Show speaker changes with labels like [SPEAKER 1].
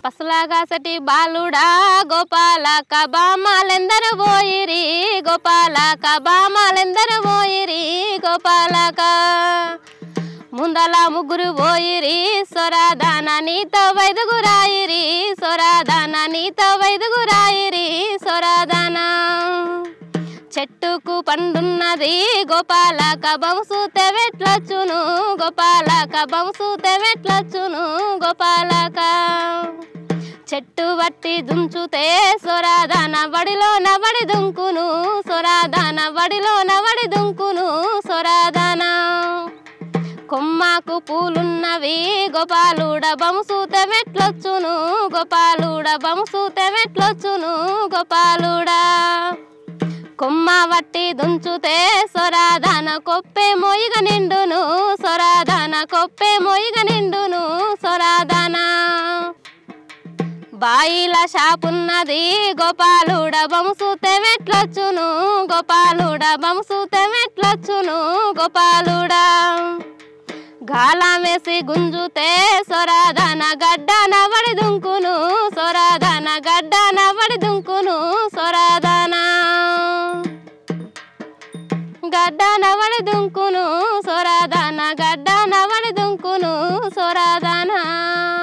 [SPEAKER 1] పసలాగా సటి బాలుడా గోపాల కబామాలెందరు పోయిరి గోపాల కబామాలెందరు పోయిరి గోపాలక ముందల ముగ్గురు పోయిరి సొరాదాన నీతో వైదుగురాయిరి సొరాదాన నీతో వైదుగురాయిరి సొరాదాన చెట్టుకు పండున్నది గోపాలక బంసూతే వెట్లొచ్చును గోపాలక బంసూతే వెట్లొచ్చును గోపాలక చెట్టు వట్టి దుంచుతే సొరాదాన వడిలో నవడి దుంకును సొరాదాన వడిలో నవడి దుంకును సొరాదాన కొమ్మకు పూలున్నవి గోపాలుడ బంసూత మెట్లొచ్చును గోపాలుడ బంసూత మెట్లొచ్చును గోపాలుడా కొమ్మ వట్టి దుంచుతే సొరాదాన కొప్పే మోయిగ నిండును సొరాదాన కొప్పే మోయిగ నిండును సొరాదాన బాయిల షాపున్నది గోపాలుడ బంసూతే మెట్లొచ్చును గోపాలుడ బంసూతే మెట్లొచ్చును గోపాలుడా గాలం వేసి గుంజుతే సొరాదాన గడ్డ నవడి దుంకును సొరాదాన గడ్డ నవడి దుంకును సొరాదాన గడ్డ నవడి దుంకును సొరాదాన గడ్డ నవడి దుంకును సొరాదాన